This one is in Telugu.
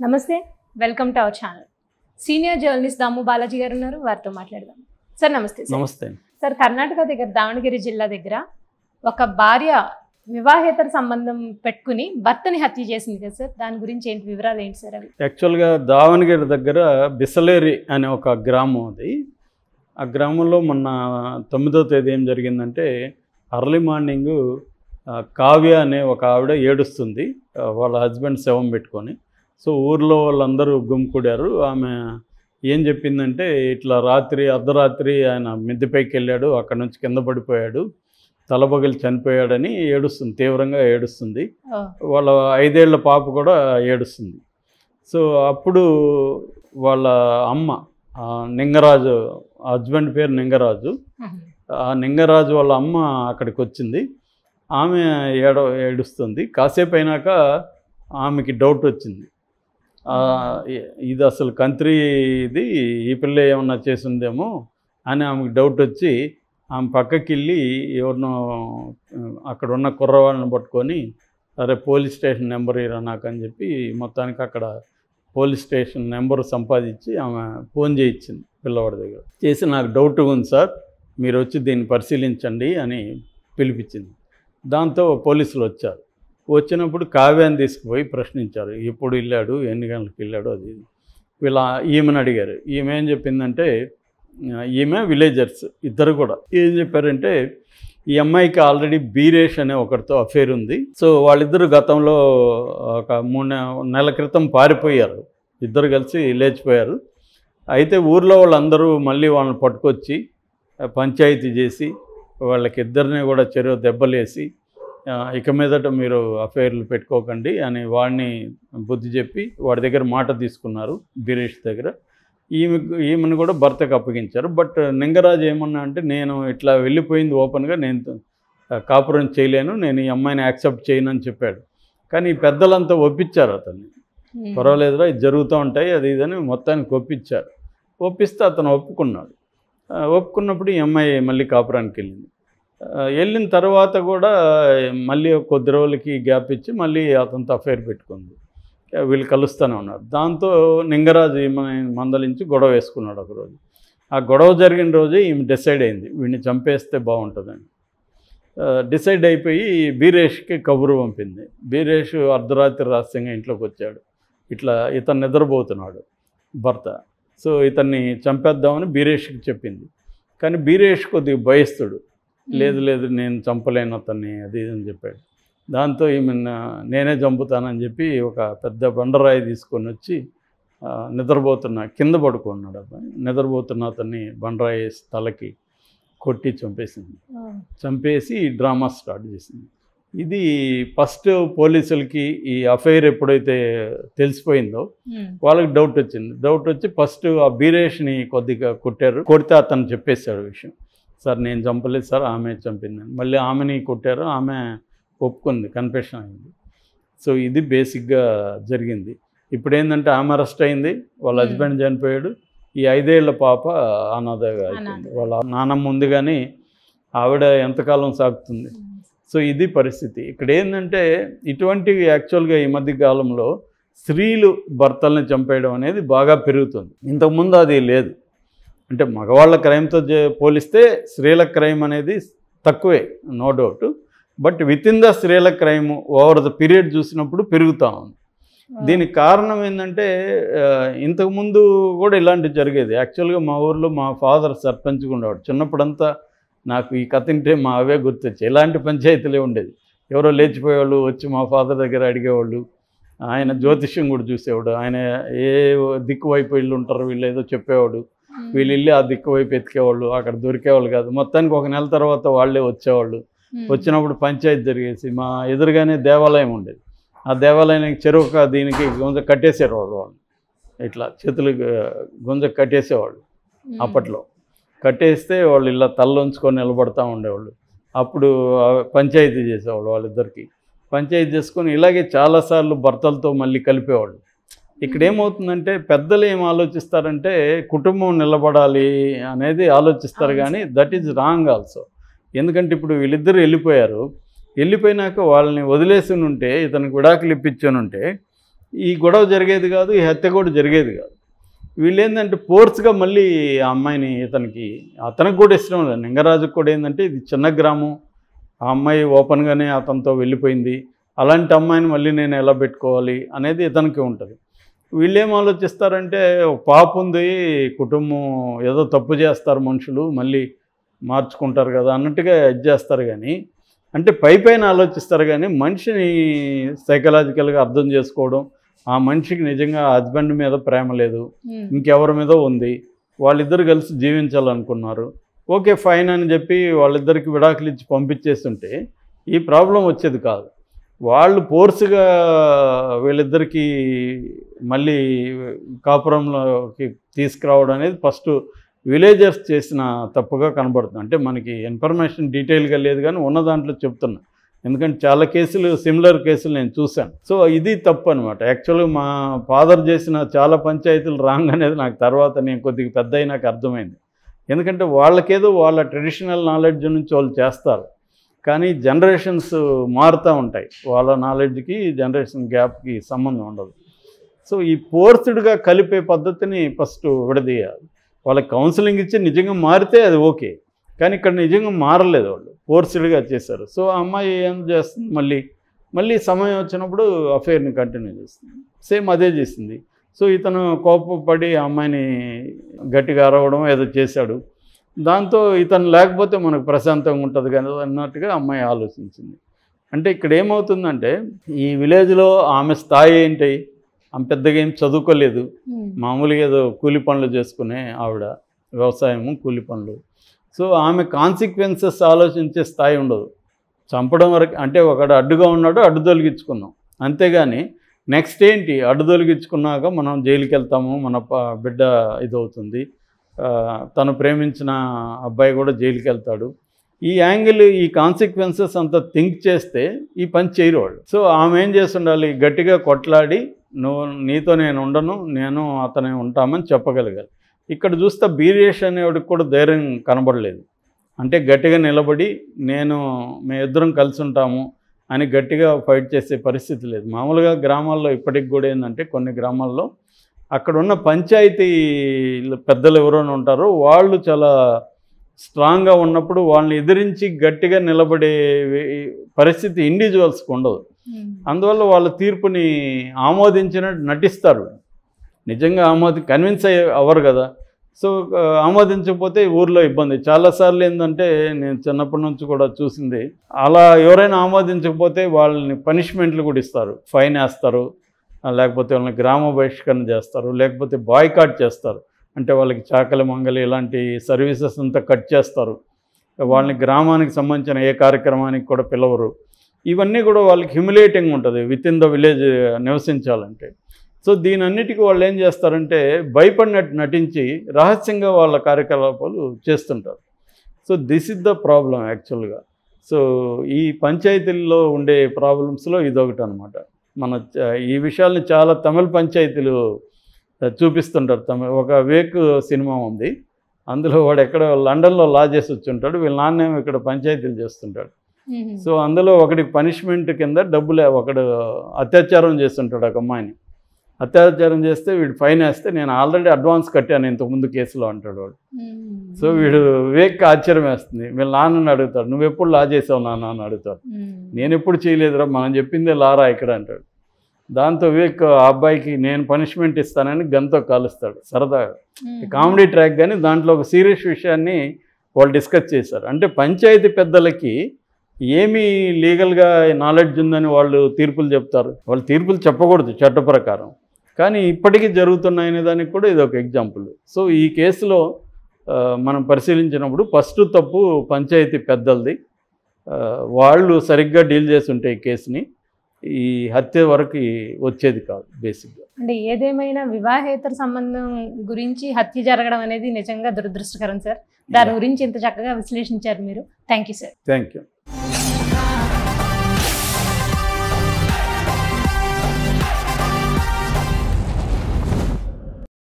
నమస్తే welcome to our channel senior journalist Damu Balaji గారు ఉన్నారు వారితో మాట్లాడదాం సార్ నమస్తే సార్ నమస్తే సార్ కర్ణాటక దగ్గర దావణగిరి జిల్లా దగ్గర ఒక భార్య వివాహేతర సంబంధం పెట్టుకుని భర్తని హత్య చేసింది కదా సార్ దాని గురించి ఏంటి వివరాలు ఏంటి సార్ అవి యాక్చువల్గా దావణగిరి దగ్గర బిసలేరి అనే ఒక గ్రామం అది ఆ గ్రామంలో మొన్న తొమ్మిదో తేదీ ఏం జరిగిందంటే అర్లీ మార్నింగ్ కావ్య అనే ఒక ఆవిడ ఏడుస్తుంది ఆ, వాళ్ళ హస్బెండ్ శవం పెట్టుకొని సో ఊర్లో వాళ్ళందరూ గుమ్కూడారు ఆమె ఏం చెప్పిందంటే ఇట్లా రాత్రి అర్ధరాత్రి ఆయన మిద్దెపైకి వెళ్ళాడు అక్కడ నుంచి కింద పడిపోయాడు తలబగిలి చనిపోయాడని ఏడుస్తుంది తీవ్రంగా ఏడుస్తుంది ఓ, వాళ్ళ ఐదేళ్ల పాప కూడా ఏడుస్తుంది సో అప్పుడు వాళ్ళ అమ్మ ఆ, నింగరాజు హస్బెండ్ పేరు నింగరాజు ఉహు. ఆ నింగరాజు వాళ్ళ అమ్మ అక్కడికి వచ్చింది ఆమె ఏడ ఏడుస్తుంది కాసేపు అయినాక ఆమెకి డౌట్ వచ్చింది ఆ, ఇ- ఇది అసలు కంత్రి ఇది ఈ పిల్ల ఏమన్నా చేసిందేమో అని ఆమెకి డౌట్ వచ్చి ఆమె పక్కకి వెళ్ళి ఎవరినో ఆ, అక్కడ ఉన్న కుర్రవాళ్ళని పట్టుకొని అరే పోలీస్ స్టేషన్ నెంబర్ ఇరా నాకు అని చెప్పి మొత్తానికి అక్కడ పోలీస్ స్టేషన్ నెంబర్ సంపాదించి ఆమె ఫోన్ చేయించింది పిల్లవాడి దగ్గర చేసి నాకు డౌట్ ఉంది సార్ మీరు వచ్చి దీన్ని పరిశీలించండి అని పిలిపించింది దాంతో పోలీసులు వచ్చారు వచ్చినప్పుడు కావ్యాన్ని తీసుకుపోయి ప్రశ్నించారు ఎప్పుడు వెళ్ళాడు ఎన్ని గంటలకు వెళ్ళాడు అది ఇది. వీళ్ళ ఈమెను అడిగారు ఈమె ఏం చెప్పిందంటే ఆ, ఈమె విలేజర్స్ ఇద్దరు కూడా ఏం చెప్పారంటే ఈ అమ్మాయికి ఆల్రెడీ బీరేష్ అనే ఒకరితో అఫేర్ ఉంది సో వాళ్ళిద్దరు గతంలో ఒక మూడు నె- నెలల క్రితం పారిపోయారు ఇద్దరు కలిసి లేచిపోయారు అయితే ఊర్లో వాళ్ళందరూ మళ్ళీ వాళ్ళని పట్టుకొచ్చి ఆ, పంచాయతీ చేసి వాళ్ళకి ఇద్దరిని కూడా చెరువు దెబ్బలేసి ఆ, ఇక మీదట మీరు అఫైర్లు పెట్టుకోకండి అని వాడిని బుద్ధి చెప్పి వాడి దగ్గర మాట తీసుకున్నారు బీరేష్ దగ్గర ఈమె ఈమెను కూడా భర్తకు అప్పగించారు బట్ నింగరాజు ఏమన్నా అంటే నేను ఇట్లా వెళ్ళిపోయింది ఓపెన్గా నేను ఆ, కాపురం చేయలేను నేను ఈ అమ్మాయిని యాక్సెప్ట్ చేయను అని చెప్పాడు కానీ ఈ పెద్దలంతా ఒప్పించారు అతన్ని ఉమ్. పర్వాలేదురా ఇది జరుగుతూ ఉంటాయి అది ఇదని మొత్తానికి ఒప్పించారు ఒప్పిస్తే అతను ఒప్పుకున్నాడు ఆ, ఒప్పుకున్నప్పుడు ఈ అమ్మాయి మళ్ళీ కాపురానికి వెళ్ళింది ఆ, వెళ్ళిన తర్వాత కూడా మళ్ళీ ఒక కొద్ది రోజులకి గ్యాప్ ఇచ్చి మళ్ళీ అతనితో అఫైర్ పెట్టుకుంది ఆ, వీళ్ళు కలుస్తూనే ఉన్నారు దాంతో నింగరాజు ఈమె మందలించి గొడవ వేసుకున్నాడు ఒకరోజు ఆ గొడవ జరిగిన రోజే ఈమె డిసైడ్ అయింది వీడిని చంపేస్తే బాగుంటుందని డిసైడ్ అయిపోయి బీరేష్కి కబురు పంపింది బీరేష్ అర్ధరాత్రి రహస్యంగా ఇంట్లోకి వచ్చాడు ఇట్లా ఇతను నిద్రపోతున్నాడు భర్త సో ఇతన్ని చంపేద్దామని బీరేష్కి చెప్పింది కానీ బీరేష్ కొద్దిగా భయస్తుడు లేదు లేదు నేను చంపలేను అతన్ని అది ఇది అని చెప్పాడు దాంతో ఈమె నా- నేనే చంపుతానని చెప్పి ఒక పెద్ద బండరాయి తీసుకొని వచ్చి ఆ, నిద్రపోతున్న కింద పడుకున్నాడు అబ్బాయి నిద్రపోతున్న అతన్ని బండరాయి వేసి తలకి కొట్టి చంపేసింది ఓ, చంపేసి ఈ డ్రామా స్టార్ట్ చేసింది ఇది ఫస్ట్ పోలీసులకి ఈ అఫైర్ ఎప్పుడైతే తెలిసిపోయిందో ఉమ్. వాళ్ళకి డౌట్ వచ్చింది డౌట్ వచ్చి ఫస్ట్ ఆ బీరేష్ని కొద్దిగా కొట్టారు కొడితే అతను చెప్పేశాడు విషయం సార్ నేను చంపలేదు సార్ ఆమె చంపిందని మళ్ళీ ఆమెని కొట్టారు ఆమె ఒప్పుకుంది కన్ఫెషన్ అయింది సో ఇది బేసిక్గా జరిగింది ఇప్పుడు ఏంటంటే ఆమె అరెస్ట్ అయింది వాళ్ళ Hmm. హస్బెండ్ చనిపోయాడు ఈ ఐదేళ్ల పాప అనాథగా అయిపోయింది అనాథ. వాళ్ళ నాన్నమ్మ ఉంది కానీ ఆవిడ ఎంతకాలం సాగుతుంది సో ఇది పరిస్థితి ఇక్కడ ఏంటంటే ఇటువంటివి యాక్చువల్గా ఈ మధ్య కాలంలో స్త్రీలు భర్తల్ని చంపేయడం అనేది బాగా పెరుగుతుంది ఇంతకుముందు అది లేదు అంటే మగవాళ్ళ క్రైమ్తో పోలిస్తే స్త్రీల క్రైమ్ అనేది తక్కువే no doubt but within the స్త్రీల క్రైమ్ ఓవర్ ద పీరియడ్ చూసినప్పుడు పెరుగుతూ ఉంది దీనికి కారణం ఏంటంటే ఆ, ఇంతకుముందు కూడా ఇలాంటివి జరిగేది యాక్చువల్గా మా ఊర్లో మా ఫాదర్ సర్పంచ్గా ఉండేవాడు చిన్నప్పుడంతా నాకు ఈ కథ వింటే మా అవే గుర్తొచ్చాయి ఇలాంటి పంచాయతీలే ఉండేది ఎవరో లేచిపోయేవాళ్ళు వచ్చి మా ఫాదర్ దగ్గర అడిగేవాళ్ళు ఆయన జ్యోతిష్యం కూడా చూసేవాడు ఆయన ఏ దిక్కు వైపు వీళ్ళు ఉంటారు వీళ్ళు ఏదో చెప్పేవాడు ఉమ్. వీళ్ళు వెళ్ళి ఆ దిక్కు వైపు ఎతికేవాళ్ళు అక్కడ దొరికేవాళ్ళు కాదు మొత్తానికి ఒక నెల తర్వాత వాళ్ళే వచ్చేవాళ్ళు ఉమ్. వచ్చినప్పుడు పంచాయతీ జరిగేసి మా ఎదురుగానే దేవాలయం ఉండేది ఆ దేవాలయానికి చెరువు దీనికి గుంజ కట్టేసేవాళ్ళు వాళ్ళు ఇట్లా చేతులు గుంజ కట్టేసేవాళ్ళు ఉమ్. అప్పట్లో కట్టేస్తే వాళ్ళు ఇలా తలలోంచుకొని నిలబడతా ఉండేవాళ్ళు అప్పుడు ఆ పంచాయతీ చేసేవాళ్ళు వాళ్ళిద్దరికి పంచాయతీ చేసుకొని ఇలాగే చాలాసార్లు భర్తలతో మళ్ళీ కలిపేవాళ్ళు ఇక్కడ ఏమవుతుందంటే పెద్దలు ఏం ఆలోచిస్తారంటే కుటుంబం నిలబడాలి అనేది ఆలోచిస్తారు అవును కానీ దట్ ఈజ్ రాంగ్ ఆల్సో ఎందుకంటే ఇప్పుడు వీళ్ళిద్దరు వెళ్ళిపోయారు వెళ్ళిపోయినాక వాళ్ళని వదిలేసి ఉంటే ఇతనికి విడాకులు ఇప్పించని ఉంటే ఈ గొడవ జరిగేది కాదు ఈ హత్య కూడా జరిగేది కాదు వీళ్ళు ఏంటంటే ఫోర్స్గా మళ్ళీ ఆ అమ్మాయిని ఇతనికి అతనికి కూడా ఇష్టం లేదు నింగరాజుకు కూడా ఏంటంటే ఇది చిన్న గ్రామం ఆ అమ్మాయి ఓపెన్గానే అతనితో వెళ్ళిపోయింది అలాంటి అమ్మాయిని మళ్ళీ నేను ఎలా పెట్టుకోవాలి అనేది ఇతనికి ఉంటుంది వీళ్ళు ఏం ఆలోచిస్తారంటే ఒక పాప ఉంది కుటుంబం ఏదో తప్పు చేస్తారు మనుషులు మళ్ళీ మార్చుకుంటారు కదా అన్నట్టుగా ఇది చేస్తారు కానీ అంటే పై పైన ఆలోచిస్తారు కానీ మనిషిని సైకలాజికల్గా అర్థం చేసుకోవడం ఆ మనిషికి నిజంగా హస్బెండ్ మీద ప్రేమ లేదు ఉమ్, ఇంకెవరి మీద ఉంది వాళ్ళిద్దరు కలిసి జీవించాలనుకున్నారు ఓకే ఫైన్ అని చెప్పి వాళ్ళిద్దరికి విడాకులు ఇచ్చి పంపించేస్తుంటే ఈ ప్రాబ్లం వచ్చేది కాదు వాళ్ళు ఫోర్స్గా వీళ్ళిద్దరికీ మళ్ళీ కాపురంలోకి తీసుకురావడం అనేది ఫస్ట్ విలేజర్స్ చేసిన తప్పుగా కనబడుతుంది అంటే మనకి ఇన్ఫర్మేషన్ డీటెయిల్గా లేదు కానీ ఉన్న దాంట్లో చెప్తున్నా ఎందుకంటే చాలా కేసులు సిమిలర్ కేసులు నేను చూశాను సో ఇది తప్పు అనమాట యాక్చువల్గా మా ఫాదర్ చేసిన చాలా పంచాయతీలు రాంగ్ అనేది నాకు తర్వాత నేను కొద్దిగా పెద్ద అయినాక అర్థమైంది ఎందుకంటే వాళ్ళకేదో వాళ్ళ ట్రెడిషనల్ నాలెడ్జ్ నుంచి వాళ్ళు చేస్తారు కానీ జనరేషన్స్ మారుతూ ఉంటాయి వాళ్ళ నాలెడ్జ్కి జనరేషన్ గ్యాప్కి సంబంధం ఉండదు సో ఈ ఫోర్స్డ్గా కలిపే పద్ధతిని ఫస్ట్ విడదీయాలి వాళ్ళకి కౌన్సిలింగ్ ఇచ్చి నిజంగా మారితే అది ఓకే కానీ ఇక్కడ నిజంగా మారలేదు వాళ్ళు ఫోర్స్డ్గా చేశారు సో ఆ అమ్మాయి ఏం చేస్తుంది మళ్ళీ మళ్ళీ సమయం వచ్చినప్పుడు అఫైర్ని కంటిన్యూ చేస్తుంది సేమ్ అదే చేసింది సో ఇతను కోపపడి ఆ అమ్మాయిని గట్టిగా అరవడం ఏదో చేశాడు దాంతో ఇతను లేకపోతే మనకు ప్రశాంతంగా ఉంటుంది కదా అన్నట్టుగా అమ్మాయి ఆలోచించింది అంటే ఇక్కడ ఏమవుతుందంటే ఈ విలేజ్లో ఆమె స్థాయి ఏంటి ఆమె పెద్దగా ఏం చదువుకోలేదు ఉమ్, మామూలుగా ఏదో కూలి పనులు చేసుకునే ఆవిడ వ్యవసాయము కూలి పనులు సో ఆమె కాన్సిక్వెన్సెస్ ఆలోచించే స్థాయి ఉండదు చంపడం వరకు అంటే ఒకడు అడ్డుగా ఉన్నాడు అడ్డు తొలగించుకుందాం అంతేగాని నెక్స్ట్ ఏంటి అడ్డు తొలగించుకున్నాక మనం జైలుకి వెళ్తాము మన ప- బిడ్డ ఇదవుతుంది ఆ, తను ప్రేమించిన అబ్బాయి కూడా జైలుకి వెళ్తాడు ఈ యాంగిల్ ఈ కాన్సిక్వెన్సెస్ అంతా థింక్ చేస్తే ఈ పని చేయరు వాళ్ళు సో ఆమె ఏం చేస్తుండాలి గట్టిగా కొట్లాడి నువ్వు నీతో నేను ఉండను నేను అతనే ఉంటామని చెప్పగలగాలి ఇక్కడ చూస్తే బీరేష్ అనేవాడికి కూడా ధైర్యం కనబడలేదు అంటే గట్టిగా నిలబడి నేను మేము ఇద్దరం కలిసి ఉంటాము అని గట్టిగా ఫైట్ చేసే పరిస్థితి లేదు మామూలుగా గ్రామాల్లో ఇప్పటికి కూడా ఏంటంటే కొన్ని గ్రామాల్లో అక్కడ ఉన్న పంచాయతీ పెద్దలు ఎవరైనా ఉంటారో వాళ్ళు చాలా స్ట్రాంగ్గా ఉన్నప్పుడు వాళ్ళని ఎదిరించి గట్టిగా నిలబడే వే- పరిస్థితి ఇండివిజువల్స్కి ఉండదు ఉమ్, అందువల్ల వాళ్ళ తీర్పుని ఆమోదించినట్టు నటిస్తారు నిజంగా ఆమోది కన్విన్స్ అయ్యే అవ్వరు కదా సో ఆ, ఆమోదించకపోతే ఊర్లో ఇబ్బంది చాలాసార్లు ఏంటంటే నేను చిన్నప్పటి నుంచి కూడా చూసింది అలా ఎవరైనా ఆమోదించకపోతే వాళ్ళని పనిష్మెంట్లు కూడా ఇస్తారు ఫైన్ వేస్తారు ఆ, లేకపోతే వాళ్ళని గ్రామ బహిష్కరణ చేస్తారు లేకపోతే బాయ్కాట్ చేస్తారు అంటే వాళ్ళకి చాకలి మంగలి ఇలాంటి సర్వీసెస్ అంతా కట్ చేస్తారు వాళ్ళని గ్రామానికి సంబంధించిన ఏ కార్యక్రమానికి కూడా పిలవరు ఇవన్నీ కూడా వాళ్ళకి హ్యూమిలేటింగ్ ఉంటుంది విత్ ఇన్ ద విలేజ్ నివసించాలంటే సో దీని అన్నిటికీ వాళ్ళు ఏం చేస్తారంటే భయపడినట్టు నటించి రహస్యంగా వాళ్ళ కార్యకలాపాలు చేస్తుంటారు so this is the problem యాక్చువల్గా సో ఈ పంచాయతీల్లో ఉండే ప్రాబ్లమ్స్లో ఇదొకటి అనమాట మన చ- ఈ విషయాల్ని చాలా తమిళ పంచాయతీలు చూపిస్తుంటారు తమిళ ఒక వేక్ సినిమా ఉంది అందులో వాడు ఎక్కడ లండన్లో లా చేసి వచ్చి ఉంటాడు వీళ్ళ నాన్నేమో ఇక్కడ పంచాయతీలు చేస్తుంటాడు ఉమ్, సో అందులో ఒకటి పనిష్మెంట్ కింద డబ్బులే ఒకడు అత్యాచారం చేస్తుంటాడు ఒక అమ్మాయిని అత్యాచారం చేస్తే వీడు ఫైన్ వేస్తే నేను ఆల్రెడీ అడ్వాన్స్ కట్టాను ఇంతకుముందు కేసులో అంటాడు వాడు ఉమ్, సో వీడు వివేక్ ఆశ్చర్యం వేస్తుంది వీళ్ళ నాన్నని అడుగుతాడు నువ్వు ఎప్పుడు లా చేసావు నాన్న అని అడుగుతాడు ఉమ్, నేను ఎప్పుడు చేయలేదురా మనం చెప్పిందే లారా ఇక్కడ అంటాడు దాంతో వివేక్ ఆ అబ్బాయికి నేను పనిష్మెంట్ ఇస్తానని గన్తో కాలుస్తాడు సరదాగా ఉమ్, కామెడీ ట్రాక్ కానీ దాంట్లో ఒక సీరియస్ విషయాన్ని వాళ్ళు డిస్కస్ చేశారు అంటే పంచాయతీ పెద్దలకి ఏమి లీగల్గా నాలెడ్జ్ ఉందని వాళ్ళు తీర్పులు చెప్తారు వాళ్ళు తీర్పులు చెప్పకూడదు చట్ట ప్రకారం కానీ ఇప్పటికీ జరుగుతున్నాయనే దానికి కూడా ఇది ఒక ఎగ్జాంపుల్ సో ఈ కేసులో ఆ, మనం పరిశీలించినప్పుడు ఫస్ట్ తప్పు పంచాయతీ పెద్దలది ఆ, వాళ్ళు సరిగ్గా డీల్ చేసి ఉంటే ఈ కేసుని ఈ హత్య వరకు వచ్చేది కాదు బేసిక్గా అంటే ఏదేమైనా వివాహేతర సంబంధం గురించి హత్య జరగడం అనేది నిజంగా దురదృష్టకరం సార్ దాని గురించి ఇంత చక్కగా విశ్లేషించారు మీరు thank you sir thank you